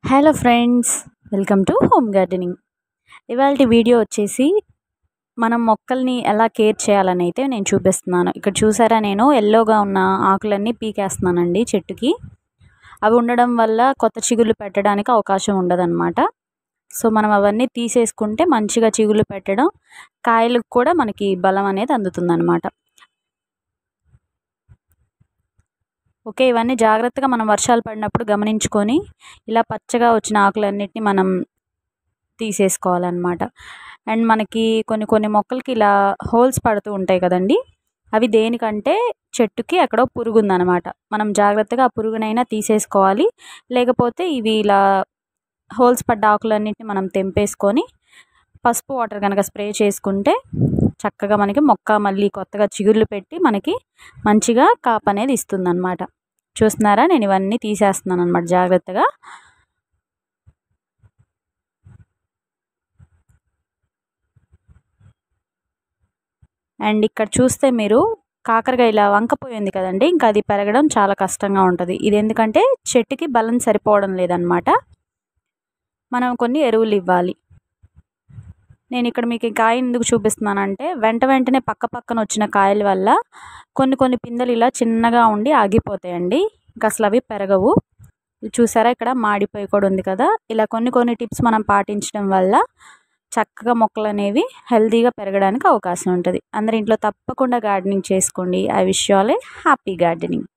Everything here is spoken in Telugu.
hello friends welcome to home gardening ఇవాళ వీడియో వచ్చేసి మనం మొక్కల్ని ఎలా కేర్ చేయాలని అయితే నేను చూపిస్తున్నాను ఇక్కడ చూసారా నేను ఎల్లోగా ఉన్న ఆకులన్నీ పీకేస్తున్నానండి చెట్టుకి అవి ఉండడం వల్ల కొత్త చిగుళ్ళు పెట్టడానికి అవకాశం ఉండదన్నమాట సో మనం అవన్నీ తీసేసుకుంటే మంచిగా చిగుళ్ళు పెట్టడం కాయలకు కూడా మనకి బలం అనేది అందుతుందన్నమాట ఓకే ఇవన్నీ జాగ్రత్తగా మనం వర్షాలు పడినప్పుడు గమనించుకొని ఇలా పచ్చగా వచ్చిన ఆకులన్నిటిని మనం తీసేసుకోవాలన్నమాట అండ్ మనకి కొన్ని కొన్ని మొక్కలకి ఇలా హోల్స్ పడుతూ ఉంటాయి కదండి అవి దేనికంటే చెట్టుకి ఎక్కడో పురుగు ఉందన్నమాట మనం జాగ్రత్తగా ఆ పురుగునైనా తీసేసుకోవాలి లేకపోతే ఇవి ఇలా హోల్స్ పడ్డ ఆకులన్నిటిని మనం తెంపేసుకొని పసుపు వాటర్ కనుక స్ప్రే చేసుకుంటే చక్కగా మనకి మొక్క మళ్ళీ కొత్తగా చిగుర్లు పెట్టి మనకి మంచిగా కాపు అనేది ఇస్తుందన్నమాట చూస్తున్నారా నేను ఇవన్నీ తీసేస్తున్నాను అనమాట జాగ్రత్తగా అండ్ ఇక్కడ చూస్తే మీరు కాకరకాయ ఇలా వంకపోయింది కదండి ఇంకా అది పెరగడం చాలా కష్టంగా ఉంటుంది ఇది ఎందుకంటే చెట్టుకి బలం సరిపోవడం లేదనమాట మనం కొన్ని ఎరువులు ఇవ్వాలి నేను ఇక్కడ మీకు ఈ కాయ ఎందుకు చూపిస్తున్నానంటే వెంట వెంటనే పక్క పక్కన వచ్చిన కాయల వల్ల కొన్ని కొన్ని పిందెలు ఇలా చిన్నగా ఉండి ఆగిపోతాయండి ఇంకా అసలు అవి పెరగవు చూసారా ఇక్కడ మాడిపోయి కూడా ఉంది కదా ఇలా కొన్ని కొన్ని టిప్స్ మనం పాటించడం వల్ల చక్కగా మొక్కలు అనేవి హెల్తీగా పెరగడానికి అవకాశం ఉంటుంది అందరి ఇంట్లో తప్పకుండా గార్డెనింగ్ చేసుకోండి I wish you all a happy gardening